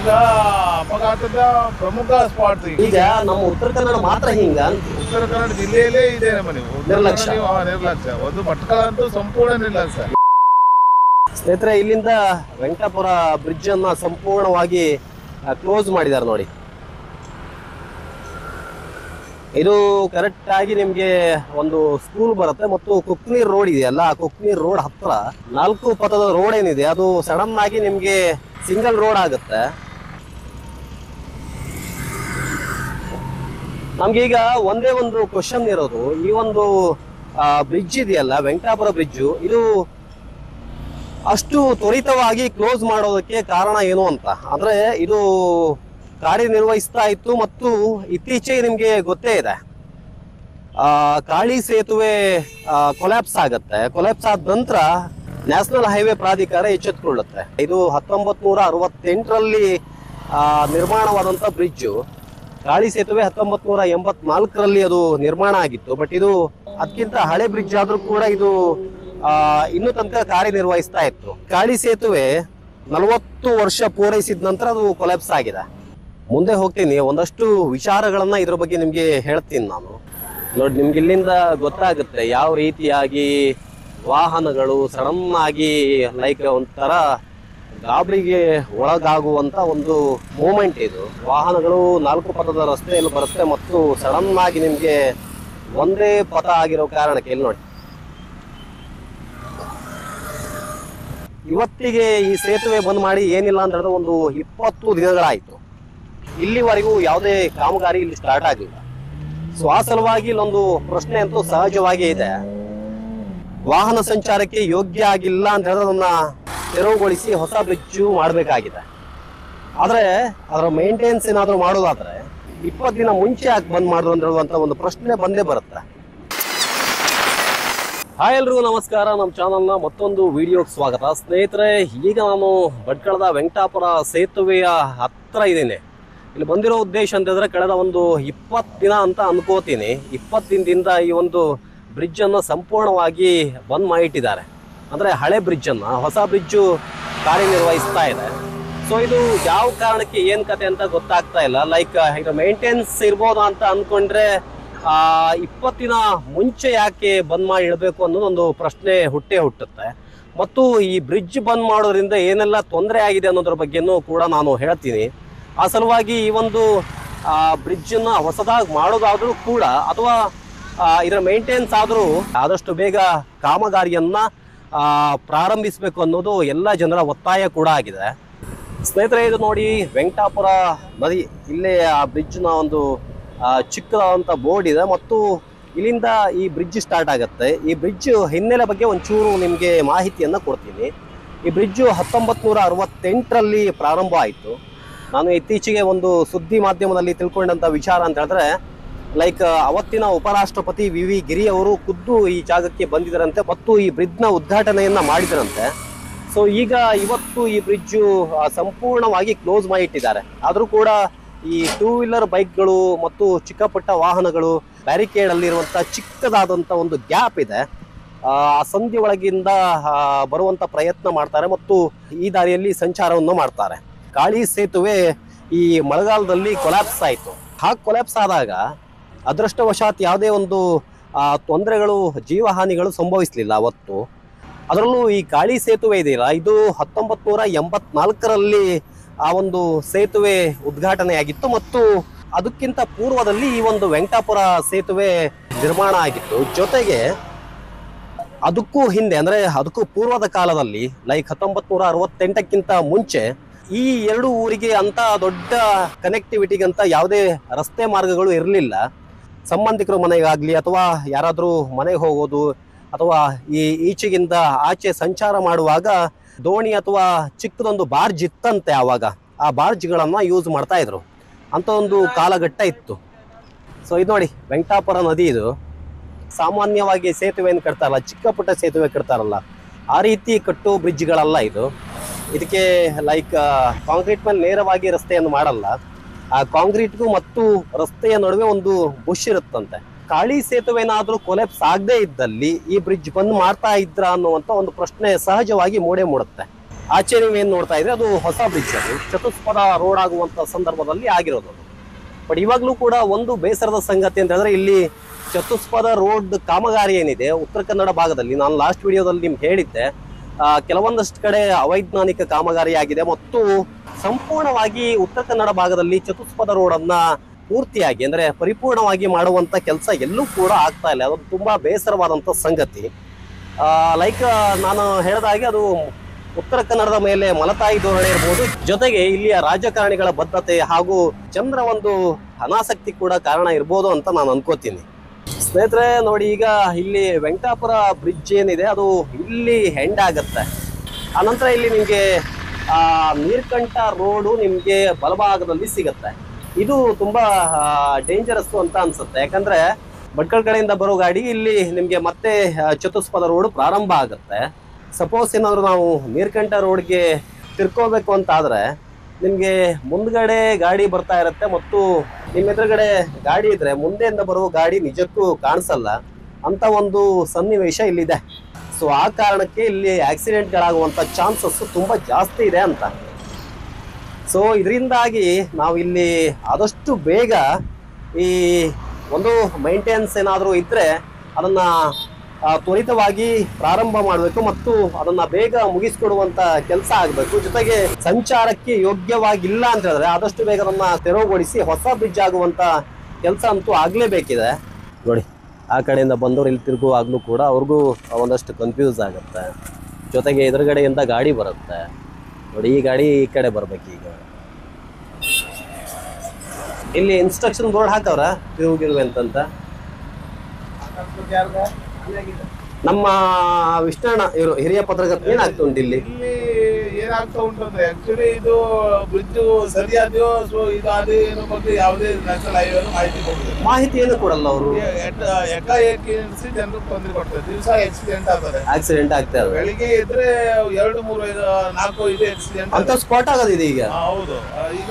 ಈಗ ಅಪಘಾತದ ಪ್ರಮುಖ ಸ್ಪಾಟ್ ಈಗ ಈಗ ನಮ್ಮ ಉತ್ತರ ಕನ್ನಡ ಮಾತ್ರ ಹಿಂಗ ಉತ್ತರ ಕನ್ನಡ ಜಿಲ್ಲೆಯಲ್ಲೇ ಇದೆ ಮನೆ ನಿರ್ಲಕ್ಷ್ಯ. ನಿರ್ಲಕ್ಷ್ಯ ಒಂದು ಭಟ್ಕಳ ಅಂತೂ ಸಂಪೂರ್ಣ ನಿರ್ಲಕ್ಷ್ಯ ಸ್ನೇಹಿತರೆ ಇಲ್ಲಿಂದ ವೆಂಕಟಾಪುರ ಬ್ರಿಡ್ಜ್ ಅನ್ನ ಸಂಪೂರ್ಣವಾಗಿ ಕ್ಲೋಸ್ ಮಾಡಿದ್ದಾರೆ ನೋಡಿ ಇದು ಕರೆಕ್ಟ್ ಆಗಿ ನಿಮ್ಗೆ ಒಂದು ಸ್ಕೂಲ್ ಬರುತ್ತೆ ಮತ್ತು ಕುಕ್ನೀರ್ ರೋಡ್ ಇದೆಯಲ್ಲ ಆ ಕುಕ್ನೀರ್ ರೋಡ್ ಹತ್ರ ನಾಲ್ಕು ಪಥದ ರೋಡ್ ಏನಿದೆ ಅದು ಸಡನ್ ಆಗಿ ನಿಮ್ಗೆ ಸಿಂಗಲ್ ರೋಡ್ ಆಗುತ್ತೆ ನಮ್ಗೀಗ ಒಂದೇ ಒಂದು ಕ್ವಶನ್ ಇರೋದು ಈ ಒಂದು ಬ್ರಿಡ್ಜ್ ಇದೆಯಲ್ಲ ವೆಂಕಟಾಪುರ ಬ್ರಿಡ್ಜ್ ಇದು ಅಷ್ಟು ತ್ವರಿತವಾಗಿ ಕ್ಲೋಸ್ ಮಾಡೋದಕ್ಕೆ ಕಾರಣ ಏನು ಅಂತ ಅಂದ್ರೆ ಇದು ಕಾರ್ಯನಿರ್ವಹಿಸ್ತಾ ಇತ್ತು ಮತ್ತು ಇತ್ತೀಚೆಗೆ ನಿಮ್ಗೆ ಗೊತ್ತೇ ಇದೆ ಆ, ಕಾಳಿ ಸೇತುವೆ ಕೊಲ್ಯಾಪ್ಸ್ ಆಗತ್ತೆ ಕೊಲ್ಯಾಪ್ಸ್ ಆದ ನಂತರ ನ್ಯಾಷನಲ್ ಹೈವೇ ಪ್ರಾಧಿಕಾರ ಎಚ್ಚೆತ್ತುಕೊಳ್ಳುತ್ತೆ ಇದು ಹತ್ತೊಂಬತ್ ನೂರ ಅರವತ್ತೆಂಟರಲ್ಲಿ ನಿರ್ಮಾಣವಾದಂತ ಬ್ರಿಡ್ಜ್ ಕಾಳಿ ಸೇತುವೆ ಹತ್ತೊಂಬತ್ ನೂರ ಎಂಬತ್ನಾಲ್ಕರಲ್ಲಿ ಅದು ನಿರ್ಮಾಣ ಆಗಿತ್ತು ಬಟ್ ಇದು ಅದಕ್ಕಿಂತ ಹಳೆ ಬ್ರಿಡ್ಜ್ ಆದ್ರೂ ಕೂಡ ಇದು ಆ, ಇನ್ನೂ ತನಕ ಕಾರ್ಯನಿರ್ವಹಿಸ್ತಾ ಇತ್ತು ಕಾಳಿ ಸೇತುವೆ ನಲವತ್ತು ವರ್ಷ ಪೂರೈಸಿದ ನಂತರ ಅದು ಕೊಲ್ಯಾಪ್ಸ್ ಆಗಿದೆ ಮುಂದೆ ಹೋಗ್ತೀನಿ ಒಂದಷ್ಟು ವಿಚಾರಗಳನ್ನ ಇದ್ರ ಬಗ್ಗೆ ನಿಮ್ಗೆ ಹೇಳ್ತೀನಿ ನಾನು ನೋಡಿ ನಿಮ್ಗೆ ಇಲ್ಲಿಂದ ಗೊತ್ತಾಗುತ್ತೆ ಯಾವ ರೀತಿಯಾಗಿ ವಾಹನಗಳು ಸಡನ್ ಆಗಿ ಲೈಕ್ ಒಂಥರ ಗಾಬರಿಗೆ ಒಳಗಾಗುವಂತ ಒಂದು ಮೂಮೆಂಟ್ ಇದು ವಾಹನಗಳು ನಾಲ್ಕು ಪಥದ ರಸ್ತೆಯಲ್ಲಿ ಬರುತ್ತೆ ಮತ್ತು ಸಡನ್ ಆಗಿ ನಿಮ್ಗೆ ಒಂದೇ ಪಥ ಆಗಿರೋ ಕಾರಣಕ್ಕೆ ಇಲ್ಲಿ ನೋಡಿ ಇವತ್ತಿಗೆ ಈ ಸೇತುವೆ ಬಂದ್ ಮಾಡಿ ಏನಿಲ್ಲ ಅಂದ್ರೆ ಅದು ಒಂದು ಇಪ್ಪತ್ತು ದಿನಗಳಾಯ್ತು ಇಲ್ಲಿವರೆಗೂ ಯಾವುದೇ ಕಾಮಗಾರಿ ಇಲ್ಲಿ ಸ್ಟಾರ್ಟ್ ಆಗಿಲ್ಲ ಸೊ ಆ ಸಲುವಾಗಿ ಇಲ್ಲೊಂದು ಪ್ರಶ್ನೆ ಅಂತೂ ಸಹಜವಾಗಿ ಇದೆ ವಾಹನ ಸಂಚಾರಕ್ಕೆ ಯೋಗ್ಯ ಆಗಿಲ್ಲ ಅಂತ ಹೇಳಿದ್ರೆ ಅದನ್ನ ತೆರವುಗೊಳಿಸಿ ಹೊಸ ಬ್ರಿಡ್ಜು ಮಾಡಬೇಕಾಗಿದೆ ಆದ್ರೆ ಅದರ ಮೇಂಟೆನೆನ್ಸ್ ಏನಾದ್ರು ಮಾಡೋದಾದ್ರೆ ಇಪ್ಪತ್ತು ದಿನ ಮುಂಚೆ ಯಾಕೆ ಬಂದ್ ಮಾಡಿದ್ರು ಅಂತ ಹೇಳುವಂತ ಒಂದು ಪ್ರಶ್ನೆ ಬಂದೇ ಬರುತ್ತೆ ಹಾಯ್ ಎಲ್ರಿಗೂ ನಮಸ್ಕಾರ ನಮ್ಮ ಚಾನಲ್ನ ಮತ್ತೊಂದು ವಿಡಿಯೋಗೆ ಸ್ವಾಗತ ಸ್ನೇಹಿತರೆ ಈಗ ನಾನು ಭಟ್ಕಳದ ವೆಂಕಟಾಪುರ ಸೇತುವೆಯ ಹತ್ರ ಇದ್ದೀನಿ ಇಲ್ಲಿ ಬಂದಿರೋ ಉದ್ದೇಶ ಅಂತಂದ್ರೆ ಕಳೆದ ಒಂದು ಇಪ್ಪತ್ತು ದಿನ ಅಂತ ಅನ್ಕೋತೀನಿ ಇಪ್ಪತ್ತು ದಿನದಿಂದ ಈ ಒಂದು ಬ್ರಿಡ್ಜ್ ಅನ್ನು ಸಂಪೂರ್ಣವಾಗಿ ಬಂದ್ ಮಾಡಿಟ್ಟಿದ್ದಾರೆ ಅಂದ್ರೆ ಹಳೆ ಬ್ರಿಡ್ಜ್ ಅನ್ನ ಹೊಸ ಬ್ರಿಡ್ಜು ಕಾರ್ಯನಿರ್ವಹಿಸ್ತಾ ಇದೆ ಸೊ ಇದು ಯಾವ ಕಾರಣಕ್ಕೆ ಏನ್ ಕತೆ ಅಂತ ಗೊತ್ತಾಗ್ತಾ ಇಲ್ಲ ಲೈಕ್ ಈಗ ಮೇಂಟೆನೆನ್ಸ್ ಇರ್ಬೋದಾ ಅಂತ ಅನ್ಕೊಂಡ್ರೆ ಆ ಇಪ್ಪತ್ತಿನ ಮುಂಚೆ ಯಾಕೆ ಬಂದ್ ಮಾಡಿ ಇಡಬೇಕು ಅನ್ನೋದು ಒಂದು ಪ್ರಶ್ನೆ ಹುಟ್ಟೇ ಹುಟ್ಟುತ್ತೆ ಮತ್ತು ಈ ಬ್ರಿಡ್ಜ್ ಬಂದ್ ಮಾಡೋದ್ರಿಂದ ಏನೆಲ್ಲ ತೊಂದರೆ ಆಗಿದೆ ಅನ್ನೋದ್ರ ಬಗ್ಗೆನೂ ಕೂಡ ನಾನು ಹೇಳ್ತೀನಿ ಆ ಸಲುವಾಗಿ ಈ ಒಂದು ಬ್ರಿಡ್ಜ್ ನ ಹೊಸದಾಗಿ ಮಾಡೋದಾದ್ರೂ ಕೂಡ ಅಥವಾ ಆ, ಇದರ ಮೇಂಟೆನೆನ್ಸ್ ಆದರೂ ಆದಷ್ಟು ಬೇಗ ಕಾಮಗಾರಿಯನ್ನ ಆ, ಪ್ರಾರಂಭಿಸಬೇಕು ಅನ್ನೋದು ಎಲ್ಲ ಜನರ ಒತ್ತಾಯ ಕೂಡ ಆಗಿದೆ ಸ್ನೇಹಿತರೆ ಇದು ನೋಡಿ ವೆಂಕಟಾಪುರ ನದಿ ಇಲ್ಲೇ ಆ ಬ್ರಿಡ್ಜ್ ನ ಒಂದು ಆ, ಚಿಕ್ಕದಾದಂತ ಬೋರ್ಡ್ ಇದೆ ಮತ್ತು ಇಲ್ಲಿಂದ ಈ ಬ್ರಿಡ್ಜ್ ಸ್ಟಾರ್ಟ್ ಆಗುತ್ತೆ ಈ ಬ್ರಿಡ್ಜ್ ಹಿನ್ನೆಲೆ ಬಗ್ಗೆ ಒಂಚೂರು ನಿಮಗೆ ಮಾಹಿತಿಯನ್ನ ಕೊಡ್ತೀನಿ ಈ ಬ್ರಿಡ್ಜ್ ಹತ್ತೊಂಬತ್ ನೂರ ಅರವತ್ತೆಂಟರಲ್ಲಿ ಪ್ರಾರಂಭ ಆಯಿತು ನಾನು ಇತ್ತೀಚೆಗೆ ಒಂದು ಸುದ್ದಿ ಮಾಧ್ಯಮದಲ್ಲಿ ತಿಳ್ಕೊಂಡಂತ ವಿಚಾರ ಅಂತ ಹೇಳಿದ್ರೆ ಲೈಕ್ ಅವತ್ತಿನ ಉಪರಾಷ್ಟ್ರಪತಿ ವಿ ವಿ ಗಿರಿ ಅವರು ಖುದ್ದು ಈ ಜಾಗಕ್ಕೆ ಬಂದಿದ್ದರಂತೆ ಮತ್ತು ಈ ಬ್ರಿಡ್ಜ್ ನ ಉದ್ಘಾಟನೆಯನ್ನ ಮಾಡಿದರಂತೆ ಸೊ ಈಗ ಇವತ್ತು ಈ ಬ್ರಿಡ್ಜ್ ಸಂಪೂರ್ಣವಾಗಿ ಕ್ಲೋಸ್ ಮಾಡಿಟ್ಟಿದ್ದಾರೆ ಆದ್ರೂ ಕೂಡ ಈ ಟೂ ವೀಲರ್ ಬೈಕ್ಗಳು ಮತ್ತು ಚಿಕ್ಕ ಪುಟ್ಟ ವಾಹನಗಳು ಬ್ಯಾರಿಕೇಡ್ ಅಲ್ಲಿರುವಂತ ಚಿಕ್ಕದಾದಂತ ಒಂದು ಗ್ಯಾಪ್ ಇದೆ ಆ ಸಂಧಿ ಒಳಗಿಂದ ಆ, ಬರುವಂತ ಪ್ರಯತ್ನ ಮಾಡ್ತಾರೆ ಮತ್ತು ಈ ದಾರಿಯಲ್ಲಿ ಸಂಚಾರವನ್ನು ಮಾಡ್ತಾರೆ ಕಾಳಿ ಸೇತುವೆ ಈ ಮಳೆಗಾಲದಲ್ಲಿ ಕೊಲ್ಯಾಪ್ಸ್ ಆಯಿತು ಹಾಗೆ ಕೊಲ್ಯಾಪ್ಸ್ ಆದಾಗ ಅದೃಷ್ಟವಶಾತ್ ಯಾವುದೇ ಒಂದು ಆ, ತೊಂದರೆಗಳು ಜೀವಹಾನಿಗಳು ಸಂಭವಿಸಲಿಲ್ಲ ಅವತ್ತು ಅದರಲ್ಲೂ ಈ ಕಾಳಿ ಸೇತುವೆ ಇದೆಯಲ್ಲ ಇದು ಹತ್ತೊಂಬತ್ ನೂರ ಎಂಬತ್ನಾಲ್ಕರಲ್ಲಿ ಆ ಒಂದು ಸೇತುವೆ ಉದ್ಘಾಟನೆಯಾಗಿತ್ತು ಮತ್ತು ಅದಕ್ಕಿಂತ ಪೂರ್ವದಲ್ಲಿ ಈ ಒಂದು ವೆಂಕಟಾಪುರ ಸೇತುವೆ ನಿರ್ಮಾಣ ಆಗಿತ್ತು ಜೊತೆಗೆ ಅದಕ್ಕೂ ಹಿಂದೆ ಅಂದ್ರೆ ಅದಕ್ಕೂ ಪೂರ್ವದ ಕಾಲದಲ್ಲಿ ಲೈಕ್ ಹತ್ತೊಂಬತ್ ನೂರ ಅರವತ್ತೆಂಟಕ್ಕಿಂತ ಮುಂಚೆ ಈ ಎರಡು ಊರಿಗೆ ಅಂತ ದೊಡ್ಡ ಕನೆಕ್ಟಿವಿಟಿಗಂತ ಯಾವುದೇ ರಸ್ತೆ ಮಾರ್ಗಗಳು ಇರಲಿಲ್ಲ ಸಂಬಂಧಿಕರ ಮನೆಗಾಗ್ಲಿ ಅಥವಾ ಯಾರಾದರೂ ಮನೆಗೆ ಹೋಗೋದು ಅಥವಾ ಈ ಈಚೆಗಿಂದ ಆಚೆ ಸಂಚಾರ ಮಾಡುವಾಗ ದೋಣಿ ಅಥವಾ ಚಿಕ್ಕದೊಂದು ಬಾರ್ಜ್ ಇತ್ತಂತೆ ಆವಾಗ ಆ ಬಾರ್ಜ್ಗಳನ್ನ ಯೂಸ್ ಮಾಡ್ತಾ ಇದ್ರು ಅಂತ ಒಂದು ಕಾಲಘಟ್ಟ ಇತ್ತು ಸೊ ಇದು ನೋಡಿ ವೆಂಕಟಾಪುರ ನದಿ ಇದು ಸಾಮಾನ್ಯವಾಗಿ ಸೇತುವೆಯನ್ನು ಕಟ್ತಾರಲ್ಲ ಚಿಕ್ಕ ಪುಟ್ಟ ಸೇತುವೆ ಕಟ್ತಾರಲ್ಲ ಆ ರೀತಿ ಕಟ್ಟೋ ಬ್ರಿಡ್ಜ್ಗಳಲ್ಲ ಇದು ಇದಕ್ಕೆ ಲೈಕ್ ಕಾಂಕ್ರೀಟ್ ಮೇಲೆ ನೇರವಾಗಿ ರಸ್ತೆಯನ್ನು ಮಾಡಲ್ಲ ಆ ಕಾಂಕ್ರೀಟ್ಗೂ ಮತ್ತು ರಸ್ತೆಯ ನಡುವೆ ಒಂದು ಬುಷ್ ಇರುತ್ತಂತೆ ಕಾಳಿ ಸೇತುವೆನಾದ್ರೂ ಕೊಲೆಪ್ಸ್ ಆಗದೆ ಇದ್ದಲ್ಲಿ ಈ ಬ್ರಿಡ್ಜ್ ಬಂದ್ ಮಾಡ್ತಾ ಇದ್ರ ಅನ್ನುವಂತ ಒಂದು ಪ್ರಶ್ನೆ ಸಹಜವಾಗಿ ಮೂಡೇ ಮೂಡುತ್ತೆ ಆಚೆ ನೀವು ಏನ್ ನೋಡ್ತಾ ಇದ್ರೆ ಅದು ಹೊಸ ಬ್ರಿಡ್ಜ್ ಅದು ಚತುಷ್ಪಥ ರೋಡ್ ಆಗುವಂತ ಸಂದರ್ಭದಲ್ಲಿ ಆಗಿರೋದು ಅದು ಬಟ್ ಇವಾಗಲೂ ಕೂಡ ಒಂದು ಬೇಸರದ ಸಂಗತಿ ಅಂತ ಹೇಳಿದ್ರೆ ಇಲ್ಲಿ ಚತುಷ್ಪಥ ರೋಡ್ ಕಾಮಗಾರಿ ಏನಿದೆ ಉತ್ತರ ಕನ್ನಡ ಭಾಗದಲ್ಲಿ ನಾನು ಲಾಸ್ಟ್ ವಿಡಿಯೋದಲ್ಲಿ ನಿಮ್ಗೆ ಹೇಳಿದ್ದೆ ಆ, ಕೆಲವೊಂದಷ್ಟು ಕಡೆ ಅವೈಜ್ಞಾನಿಕ ಕಾಮಗಾರಿ ಆಗಿದೆ ಮತ್ತು ಸಂಪೂರ್ಣವಾಗಿ ಉತ್ತರ ಕನ್ನಡ ಭಾಗದಲ್ಲಿ ಚತುಷ್ಪಥ ರೋಡ್ ಅನ್ನ ಪೂರ್ತಿಯಾಗಿ ಅಂದ್ರೆ ಪರಿಪೂರ್ಣವಾಗಿ ಮಾಡುವಂತ ಕೆಲಸ ಎಲ್ಲೂ ಕೂಡ ಆಗ್ತಾ ಇಲ್ಲ ಅದು ತುಂಬಾ ಬೇಸರವಾದಂತ ಸಂಗತಿ ಲೈಕ್ ನಾನು ಹೇಳಿದ ಹಾಗೆ ಅದು ಉತ್ತರ ಕನ್ನಡದ ಮೇಲೆ ಮಲತಾಯಿ ಧೋರಣೆ ಇರ್ಬೋದು ಜೊತೆಗೆ ಇಲ್ಲಿಯ ರಾಜಕಾರಣಿಗಳ ಬದ್ಧತೆ ಹಾಗೂ ಜನರ ಒಂದು ಅನಾಸಕ್ತಿ ಕೂಡ ಕಾರಣ ಇರ್ಬೋದು ಅಂತ ನಾನು ಅನ್ಕೋತೀನಿ ಸ್ನೇಹಿತರೆ ನೋಡಿ ಈಗ ಇಲ್ಲಿ ವೆಂಕಟಾಪುರ ಬ್ರಿಡ್ಜ್ ಏನಿದೆ ಅದು ಇಲ್ಲಿ ಹೆಂಡ್ ಆಗತ್ತೆ ಆನಂತರ ಇಲ್ಲಿ ನಿಮಗೆ ಆ ನೀರ್ಕಂಠ ರೋಡು ನಿಮಗೆ ಬಲಭಾಗದಲ್ಲಿ ಸಿಗತ್ತೆ ಇದು ತುಂಬಾ ಡೇಂಜರಸ್ ಅಂತ ಅನ್ಸುತ್ತೆ ಯಾಕಂದ್ರೆ ಭಟ್ಕಳ ಕಡೆಯಿಂದ ಬರೋ ಗಾಡಿ ಇಲ್ಲಿ ನಿಮಗೆ ಮತ್ತೆ ಆ, ಚತುಷ್ಪಥ ರೋಡ್ ಪ್ರಾರಂಭ ಆಗುತ್ತೆ ಸಪೋಸ್ ಏನಾದ್ರು ನಾವು ನೀರ್ಕಂಠ ರೋಡ್ಗೆ ತಿರ್ಕೋಬೇಕು ಅಂತ ಆದ್ರೆ ನಿಮಗೆ ಮುಂದ್ಗಡೆ ಗಾಡಿ ಬರ್ತಾ ಇರುತ್ತೆ ಮತ್ತು ನಿಮ್ಮ ಎದುರುಗಡೆ ಗಾಡಿ ಇದ್ರೆ ಮುಂದೆಯಿಂದ ಬರುವ ಗಾಡಿ ನಿಜಕ್ಕೂ ಕಾಣಿಸಲ್ಲ ಅಂತ ಒಂದು ಸನ್ನಿವೇಶ ಇಲ್ಲಿದೆ ಸೊ ಆ ಕಾರಣಕ್ಕೆ ಇಲ್ಲಿ ಆಕ್ಸಿಡೆಂಟ್ಗಳಾಗುವಂತ ಚಾನ್ಸಸ್ ತುಂಬಾ ಜಾಸ್ತಿ ಇದೆ ಅಂತ ಸೊ ಇದರಿಂದಾಗಿ ನಾವು ಇಲ್ಲಿ ಆದಷ್ಟು ಬೇಗ ಈ ಒಂದು ಮೈಂಟೆನೆನ್ಸ್ ಏನಾದರೂ ಇದ್ರೆ ಅದನ್ನ ಆ, ತ್ವರಿತವಾಗಿ ಪ್ರಾರಂಭ ಮಾಡಬೇಕು ಮತ್ತು ಅದನ್ನ ಬೇಗ ಮುಗಿಸ್ಕೊಡುವಂತ ಕೆಲಸ ಆಗಬೇಕು ಜೊತೆಗೆ ಸಂಚಾರಕ್ಕೆ ಯೋಗ್ಯವಾಗಿಲ್ಲ ಅಂತ ಹೇಳಿದ್ರೆ ಆದಷ್ಟು ಬೇಗ ಅದನ್ನ ತೆರವುಗೊಳಿಸಿ ಹೊಸ ಬ್ರಿಡ್ಜ್ ಆಗುವಂತ ಕೆಲಸ ಅಂತೂ ಆಗ್ಲೇಬೇಕಿದೆ ನೋಡಿ ಆ ಕಡೆಯಿಂದ ಬಂದವರು ಇಲ್ಲಿ ತಿರುಗುವಾಗ್ಲೂ ಕೂಡ ಅವ್ರಿಗೂ ಒಂದಷ್ಟು ಕನ್ಫ್ಯೂಸ್ ಆಗುತ್ತೆ ಜೊತೆಗೆ ಎದುರುಗಡೆಯಿಂದ ಗಾಡಿ ಬರುತ್ತೆ ನೋಡಿ ಈ ಗಾಡಿ ಈ ಕಡೆ ಬರ್ಬೇಕು ಈಗ ಇಲ್ಲಿ ಇನ್ಸ್ಟ್ರಕ್ಷನ್ ಬೋರ್ಡ್ ಹಾಕವ್ರ ತಿರುಗಿರುವೆ ಅಂತಂತ ನಮ್ಮ ವಿಷ್ಣಣ್ಣ ಇವರು ಹಿರಿಯ ಪತ್ರಕರ್ತ ಏನಾಗ್ತಾ ಉಂಟು ಇಲ್ಲಿ ಇಲ್ಲಿ ಏನಾಗ್ತಾ ಉಂಟು ಅಂದ್ರೆ ಆಕ್ಚುಲಿ ಇದು ಬ್ರಿಡ್ಜ್ ಸರಿಯಾದ್ಯೋ ಸೊ ಇದು ಅದು ಏನೋ ಬಗ್ಗೆ ಯಾವುದೇ ನ್ಯಾಷನಲ್ ಹೈವೇ ಮಾಹಿತಿ ಕೊಡುದಿಲ್ಲ ಮಾಹಿತಿ ಏನು ಕೊಡಲ್ಲ ಅವರು ಏಕಾಏಕಿ ನಿಲ್ಸಿ ಜನರಿಗೆ ತೊಂದರೆ ಕೊಡ್ತಾರೆ ದಿವಸ ಆಕ್ಸಿಡೆಂಟ್ ಆಗ್ತದೆ ಆಕ್ಸಿಡೆಂಟ್ ಆಗ್ತಾ ಇದಾವೆ ಬೆಳಿಗ್ಗೆ ಇದ್ರೆ ಎರಡು ಮೂರು ಐದು ನಾಲ್ಕು ಐದು ಆಕ್ಸಿಡೆಂಟ್ ಅಂತ ಸ್ಪಾಟ್ ಆಗೋದಿದೆ ಈಗ ಹೌದು ಆ, ಈಗ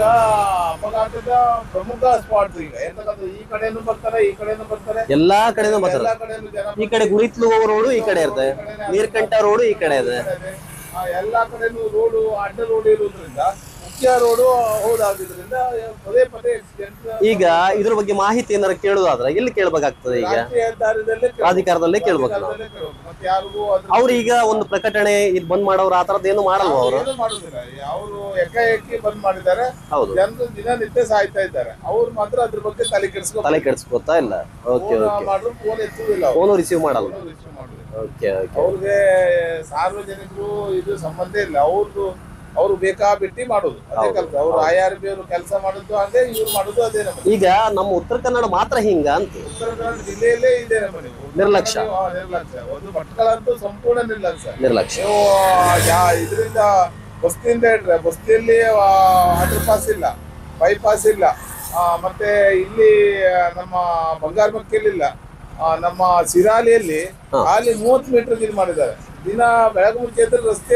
ಅಪಘಾತದ ಪ್ರಮುಖ ಸ್ಪಾಟ್ ಈಗ ಯಾಕಂದ್ರೆ ಈ ಕಡೆನೂ ಬರ್ತಾರೆ ಈ ಕಡೆನೂ ಬರ್ತಾರೆ ಎಲ್ಲಾ ಕಡೆನೂ ಬರ್ತಾರೆ ಎಲ್ಲಾ ಕಡೆನೂ ಜನ ಈ ಕಡೆ ಗುಣಿತ್ಲು ಹೋಗೋ ರೋಡು ಈ ಕಡೆ ಇರುತ್ತೆ ನೀರ್ಕಂಠ ರೋಡು ಈ ಕಡೆ ಇದೆ ಬರ್ತಾರೆ. ಆ, ಎಲ್ಲಾ ಕಡೆನೂ ರೋಡು ಅಡ್ಡ ರೋಡ್ ಇರೋದ್ರಿಂದ ಮುಖ್ಯ ರೋಡು ಹೌದಾಗಿದ್ರಿಂದ ಪದೇ ಪದೇ ಆಕ್ಸಿಡೆಂಟ್ ಈಗ ಇದ್ರ ಬಗ್ಗೆ ಮಾಹಿತಿ ಏನಾರು ಕೇಳೋದಾದ್ರೆ ಎಲ್ಲಿ ಕೇಳ್ಬೇಕಾಗ್ತದೆ ಈಗ ರಾಷ್ಟ್ರೀಯ ಹೆದ್ದಾರಿದಲ್ಲೇ ಕೇಳ್ಬೇಕು. ಪ್ರಾಧಿಕಾರದಲ್ಲೇ ಕೇಳ್ಬೇಕು ನಾವು ಪ್ರಾಧಿಕಾರದಲ್ಲೇ ಕೇಳ್ಬೇಕು. ಮತ್ತೆ ಯಾರಿಗೂ ಅದ್ರ ಅವ್ರು ಈಗ ಒಂದು ಪ್ರಕಟಣೆ ಇದು ಬಂದ್ ಮಾಡೋರು ಆ ಥರದ್ದು ಏನು ಮಾಡಲ್ವ ಅವರು ಏನು ಮಾಡುದಿಲ್ಲ ಅವರು ಏಕಾಏಕಿ ಬಂದ್ ಮಾಡಿದ್ದಾರೆ ಹೌದು ಜನರು ದಿನನಿತ್ಯ ಸಾಯ್ತಾ ಇದ್ದಾರೆ ಅವ್ರು ಮಾತ್ರ ಅದ್ರ ಬಗ್ಗೆ ತಲೆ ಕೆಡಿಸ್ಕೊ ತಲೆ ಕೆಡಿಸ್ಕೊತಾ ಇಲ್ಲ ಓಕೆ ಓಕೆ ಮಾಡ್ರು ಫೋನ್ ಎತ್ತುದಿಲ್ಲ ಅವ್ರು. ಫೋನು ರಿಸೀವ್ ಮಾಡಲ್ಲ phone receive ಮಾಡುದಿಲ್ಲ. ಓಕೆ ಓಕೆ ಅವ್ರಿಗೆ ಸಾರ್ವಜನಿಕರು ಇದು ಸಂಬಂಧ ಇಲ್ಲ ಅವ್ರದ್ದು ಅವ್ರು ಬೇಕಾಬಿಟ್ಟಿ ಮಾಡುದು ಅದೇ ಹೌದು, ಕೆಲಸ ಅವ್ರು ಐ ಆರ್ ಬಿ ಅವರು ಕೆಲಸ ಮಾಡುದು ಅದೇ ಇವ್ರು ಮಾಡುದು ಅದೇ ನಮ್ಮನೆ ಈಗ ನಮ್ಮ ಉತ್ತರ ಕನ್ನಡ ಮಾತ್ರ ಹಿಂಗ ಅಂತ ಉತ್ತರ ಕನ್ನಡ ಜಿಲ್ಲೆಯಲ್ಲೇ ಇದೆ ನಮ್ಮನೆ ನಿರ್ಲಕ್ಷ್ಯ. ಹಾ, ನಿರ್ಲಕ್ಷ್ಯ ಒಂದು ಭಟ್ಕಳ ಅಂತೂ ಸಂಪೂರ್ಣ ನಿರ್ಲಕ್ಷ್ಯ ನಿರ್ಲಕ್ಷ್ಯ ನೀವು ಯಾ- ಇದರಿಂದ ಬಸ್ತಿಯಿಂದ ಇಟ್ರೆ ಬಸ್ತಿಯಲ್ಲಿ ಅಂಡರ್ ಪಾಸ್ ಇಲ್ಲ ಬೈಪಾಸ್ ಇಲ್ಲ ಆ, ಮತ್ತೆ ಇಲ್ಲಿ ಆ, ನಮ್ಮ ಬಂಗಾರಮಕ್ಕಿಲಿಲ್ಲ ಆ, ನಮ್ಮ ಸಿರಾಲಿಯಲ್ಲಿ ಹಾ. ಅಲ್ಲಿ ಮೂವತ್ತು ಮೀಟರ್ ಇದು ಮಾಡಿದ್ದಾರೆ ದಿನ ಬೆಳಗ್ಗೆ ಮುಂಚೆ ಎದ್ರೆ ರಸ್ತೆ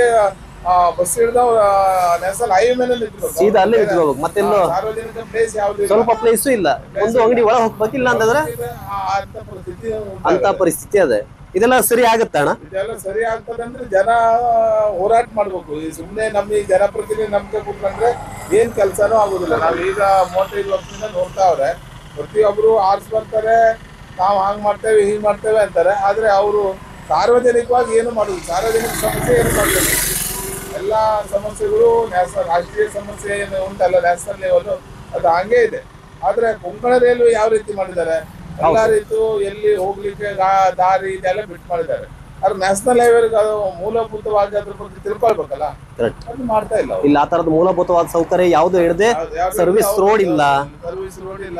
ಬಸ್ ಹಿಡಿದ ನ್ಯಾಷನಲ್ ಹೈವೇ ಮೇಲೆ ನಿಂತ್ಬೇಕು. ಸೀದಾ ಅಲ್ಲೇ ನಿಂತ್ಕೋಬೇಕು ಮತ್ತೆಲ್ಲೋ ಆ, ಸಾರ್ವಜನಿಕ ಪ್ಲೇಸ್ ಯಾವ್ದು ಇಲ್ಲ. ಸ್ವಲ್ಪ ಪ್ಲೇಸು ಇಲ್ಲ ಒಂದು ಅಂಗಡಿ ಒಳಗೆ ಹೋಗ್ಬೇಕಿಲ್ಲ ಅಂತಂದ್ರೆ ಆ, ಅಂತ ಪರಿಸ್ಥಿತಿ ಅಂತ ಉಂಟಾಗಿದೆ. ಪರಿಸ್ಥಿತಿ ಅದೇ ಇದೆಲ್ಲ ಸರಿ ಆಗತ್ತೆ ಅಣ್ಣ ಇದೆಲ್ಲ ಸರಿ ಆಗ್ತದೆ ಅಂದ್ರೆ ಜನ ಹೋರಾಟ ಮಾಡ್ಬೇಕು ಈ ಸುಮ್ನೆ ನಮ್ಮ ಈ ಜನಪ್ರತಿನಿಧಿ ನಂಬಿಕೆ ಕೊಟ್ಕೊಂಡ್ರೆ ಏನ್ ಕೆಲ್ಸನೂ ಆಗುದಿಲ್ಲ ನಾವ್ ಈಗ ಮೂವತ್ತೈದು ವರ್ಷದಿಂದ ನೋಡ್ತಾವ್ರೆ ಪ್ರತಿಯೊಬ್ರು ಆರ್ಸ್ ಬರ್ತಾರೆ ನಾವು ಹಂಗ್ ಮಾಡ್ತೇವೆ ಹಿಂಗ್ ಮಾಡ್ತೇವೆ ಅಂತಾರೆ ಆದ್ರೆ ಅವರು ಸಾರ್ವಜನಿಕವಾಗಿ ಏನು ಮಾಡುದು ಸಾರ್ವಜನಿಕ ಸಮಸ್ಯೆ ಏನು ಮಾಡಬೇಕು ಎಲ್ಲಾ ಸಮಸ್ಯೆಗಳು ನ್ಯಾಷನಲ್ ರಾಷ್ಟ್ರೀಯ ಸಮಸ್ಯೆ ಏನು ಉಂಟಲ್ಲ ನ್ಯಾಷನಲ್ ಲೆವೆಲ್ ಅದು ಹಂಗೆ ಇದೆ ಆದ್ರೆ ಕೊಂಕಣ ರೈಲ್ವೆ ಯಾವ ರೀತಿ ಮಾಡಿದ್ದಾರೆ ಎಲ್ಲಾ ರೀತಿ ಎಲ್ಲಿ ಹೋಗ್ಲಿಕ್ಕೆ ಗಾ- ದಾರಿ ಇದೆಲ್ಲ ಬಿಟ್ಟು ಮಾಡಿದ್ದಾರೆ ಆದ್ರೆ ನ್ಯಾಷನಲ್ ಹೈವೇ ಅದು ಮೂಲಭೂತವಾಗಿ ಅದ್ರ ಬಗ್ಗೆ ತಿಳ್ಕೊಳ್ಬೇಕಲ್ಲ ಕರೆಕ್ಟ್ ಅದು ಮಾಡ್ತಾ ಇಲ್ಲ ಅವ್ರು. ಇಲ್ಲ ಆ ತರದ ಮೂಲಭೂತವಾದ ಸೌಕರ್ಯ ಯಾವುದು ಹಿಡದೆ ಯಾವ್ದು- ಯಾವ್ದು ಸರ್ವಿಸ್ ಯಾವ್ದು- ರೋಡ್ ಇಲ್ಲ ಸರ್ವಿಸ್ ರೋಡ್ ಇಲ್ಲ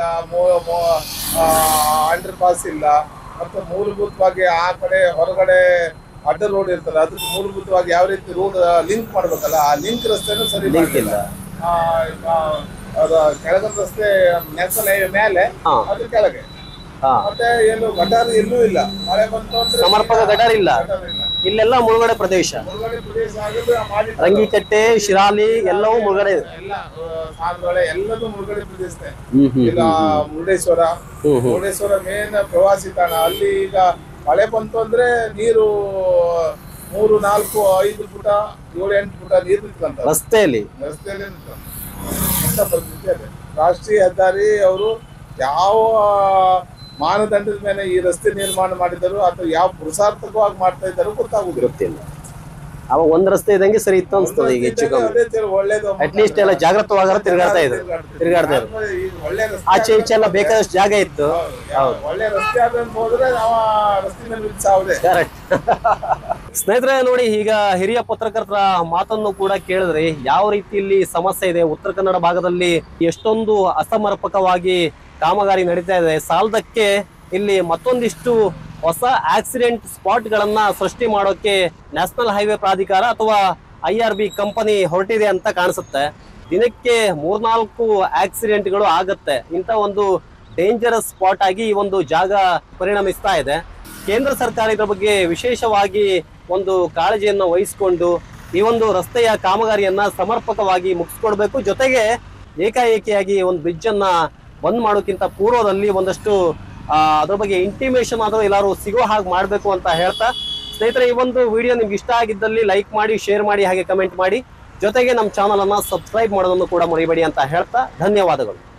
ಅಂಡರ್ ಪಾಸ್ ಇಲ್ಲ ಮತ್ತೆ ಮೂಲಭೂತವಾಗಿ ಆ ಕಡೆ ಹೊರಗಡೆ ಅಡ್ಡ ರೋಡ್ ಇರ್ತಲ್ಲ ಅದಕ್ಕೆ ಮೂಲಭೂತವಾಗಿ ಯಾವ ರೀತಿ ರೋಡ್ ಲಿಂಕ್ ಮಾಡ್ಬೇಕಲ್ಲ ಆ ಲಿಂಕ್ ರಸ್ತೆನೂ ಸರಿ ಲಿಂಕ್ ಮಾಡ್ಲಿಲ್ಲ. ಇಲ್ಲ ಆ, ಆ, ಅದು ಕೆಳಗಿನ ರಸ್ತೆ ನ್ಯಾಷನಲ್ ಹೈವೇ ಮೇಲೆ ಹಾ ಅದ್ರ ಕೆಳಗೆ ಹಾ ಮತ್ತೆ ಎಲ್ಲೂ ಗಟಾರ್ ಎಲ್ಲೂ ಇಲ್ಲ ಮಳೆ ಬಂತು ಅಂದ್ರೆ ಸಮರ್ಪಕ ಗಟಾರ್ ಇಲ್ಲ ಗಟಾರ್ ಇಲ್ಲ ಇಲ್ಲೆಲ್ಲ ಮುಳುಗಡೆ ಪ್ರದೇಶ ಮುಳುಗಡೆ ಪ್ರದೇಶ ಆಗಿದ್ರೆ ಮಾಡಿ ರಂಗಿಕಟ್ಟೆ ಶಿರಾಲಿ ಎಲ್ಲವೂ ಮುಳುಗಡೆ ಇದೆ ಎಲ್ಲ ಆ, ಸಾಲುಗಳೇ ಎಲ್ಲದೂ ಮುಳುಗಡೆ ಪ್ರದೇಶನೇ ಹ್ಮ್ ಹ್ಮ್ ಈಗ ಮುರುಡೇಶ್ವರ ಹ್ಮ್ ಹ್ಮ್ ಮುರುಡೇಶ್ವರ ಮೇನ್ ಪ್ರವಾಸಿ ತಾಣ ಅಲ್ಲಿ ಈಗ ಮಳೆ ಬಂತು ಅಂದ್ರೆ ನೀರು ಮೂರು ನಾಲ್ಕು ಐದು ಪುಟ ಏಳು ಎಂಟು ಪುಟ ನೀರು ನಿಂತ್ಕೊಂತಾರೆ ರಸ್ತೆಯಲ್ಲಿ ರಸ್ತೆಯಲ್ಲಿ ನಿಂತ್ಕೊಂಡು ಅಂತ ಪರಿಸ್ಥಿತಿ ಇದೆ ರಾಷ್ಟ್ರೀಯ ಹೆದ್ದಾರಿ ಅವರು ಯಾವ ಮಾನದಂಡದ ಮೇಲೆ ಈ ರಸ್ತೆ ನಿರ್ಮಾಣ ಮಾಡಿದರು ಅಥವಾ ಯಾವ ಪುರುಷಾರ್ಥಕವಾಗಿ ಮಾಡ್ತಾ ಇದ್ದಾರೋ ಗೊತ್ತಾಗುದಿಲ್ಲ ಗೊತ್ತಿಲ್ಲ ಅವಾಗ ಒಂದ್ ರಸ್ತೆ ಇದ್ದಂಗೆ ಸರಿ ಇತ್ತು ಅನ್ಸ್ತದೆ ಈಗ ಹೆಚ್ಚು ಕಮ್ಮಿ ಅದೇ ತರ ಒಳ್ಳೇದು ಅಟ್ಲೀಸ್ಟ್ ಎಲ್ಲ ಜಾಗೃತವಾಗಾರ ತಿರುಗಾಡ್ತಾ ಇದ್ರು ತಿರುಗಾಡ್ತಾ ಇದ್ರು ಆದ್ರೆ ಈಗ ಒಳ್ಳೆ ರಸ್ತೆ ಆಚೆ ಈಚೆ ಎಲ್ಲ ಬೇಕಾದಷ್ಟು ಜಾಗ ಇತ್ತು ಹೌದು. ಯಾವ ಒಳ್ಳೆ ರಸ್ತೆ ಆದ್ರೆ ಹೋದ್ರೆ ನಾವು ಆ ರಸ್ತೆ ಮೇಲೆ ನಿಲ್ಸಾವ್ರೆ ಕರೆಕ್ಟ್ ಸ್ನೇಹಿತರೆ ನೋಡಿ ಈಗ ಹಿರಿಯ ಪತ್ರಕರ್ತರ ಮಾತನ್ನು ಕೂಡ ಕೇಳಿದ್ರಿ ಯಾವ ರೀತಿ ಇಲ್ಲಿ ಸಮಸ್ಯೆ ಇದೆ ಉತ್ತರ ಕನ್ನಡ ಭಾಗದಲ್ಲಿ ಎಷ್ಟೊಂದು ಅಸಮರ್ಪಕವಾಗಿ ಕಾಮಗಾರಿ ನಡೀತಾ ಇದೆ ಸಾಲದಕ್ಕೆ ಇಲ್ಲಿ ಮತ್ತೊಂದಿಷ್ಟು ಹೊಸ ಆಕ್ಸಿಡೆಂಟ್ ಸ್ಪಾಟ್ ಗಳನ್ನ ಸೃಷ್ಟಿ ಮಾಡೋಕೆ ನ್ಯಾಷನಲ್ ಹೈವೇ ಪ್ರಾಧಿಕಾರ ಅಥವಾ ಐ ಆರ್ ಬಿ ಕಂಪನಿ ಹೊರಟಿದೆ ಅಂತ ಕಾಣಿಸುತ್ತೆ ದಿನಕ್ಕೆ ಮೂರ್ನಾಲ್ಕು ಆಕ್ಸಿಡೆಂಟ್ಗಳು ಆಗತ್ತೆ ಇಂಥ ಒಂದು ಡೇಂಜರಸ್ ಸ್ಪಾಟ್ ಆಗಿ ಈ ಒಂದು ಜಾಗ ಪರಿಣಮಿಸ್ತಾ ಇದೆ ಕೇಂದ್ರ ಸರ್ಕಾರ ಇದರ ಬಗ್ಗೆ ವಿಶೇಷವಾಗಿ ಒಂದು ಕಾಳಜಿಯನ್ನ ವಹಿಸಿಕೊಂಡು ಈ ಒಂದು ರಸ್ತೆಯ ಕಾಮಗಾರಿಯನ್ನ ಸಮರ್ಪಕವಾಗಿ ಮುಗಿಸ್ಕೊಡ್ಬೇಕು ಜೊತೆಗೆ ಏಕಾಏಕಿಯಾಗಿ ಒಂದು ಬ್ರಿಡ್ಜ್ ಅನ್ನ ಬಂದ್ ಮಾಡೋಕ್ಕಿಂತ ಪೂರ್ವದಲ್ಲಿ ಒಂದಷ್ಟು ಆ, ಅದ್ರ ಬಗ್ಗೆ ಇಂಟಿಮೇಷನ್ ಆದರೂ ಎಲ್ಲರೂ ಸಿಗೋ ಹಾಗೆ ಮಾಡಬೇಕು ಅಂತ ಹೇಳ್ತಾ ಸ್ನೇಹಿತರೆ ಈ ಒಂದು ವಿಡಿಯೋ ನಿಮ್ಗೆ ಇಷ್ಟ ಆಗಿದ್ದಲ್ಲಿ ಲೈಕ್ ಮಾಡಿ ಶೇರ್ ಮಾಡಿ ಹಾಗೆ ಕಮೆಂಟ್ ಮಾಡಿ ಜೊತೆಗೆ ನಮ್ಮ ಚಾನಲ್ ಅನ್ನ ಸಬ್ಸ್ಕ್ರೈಬ್ ಮಾಡೋದನ್ನು ಕೂಡ ಮರಿಬೇಡಿ ಅಂತ ಹೇಳ್ತಾ ಧನ್ಯವಾದಗಳು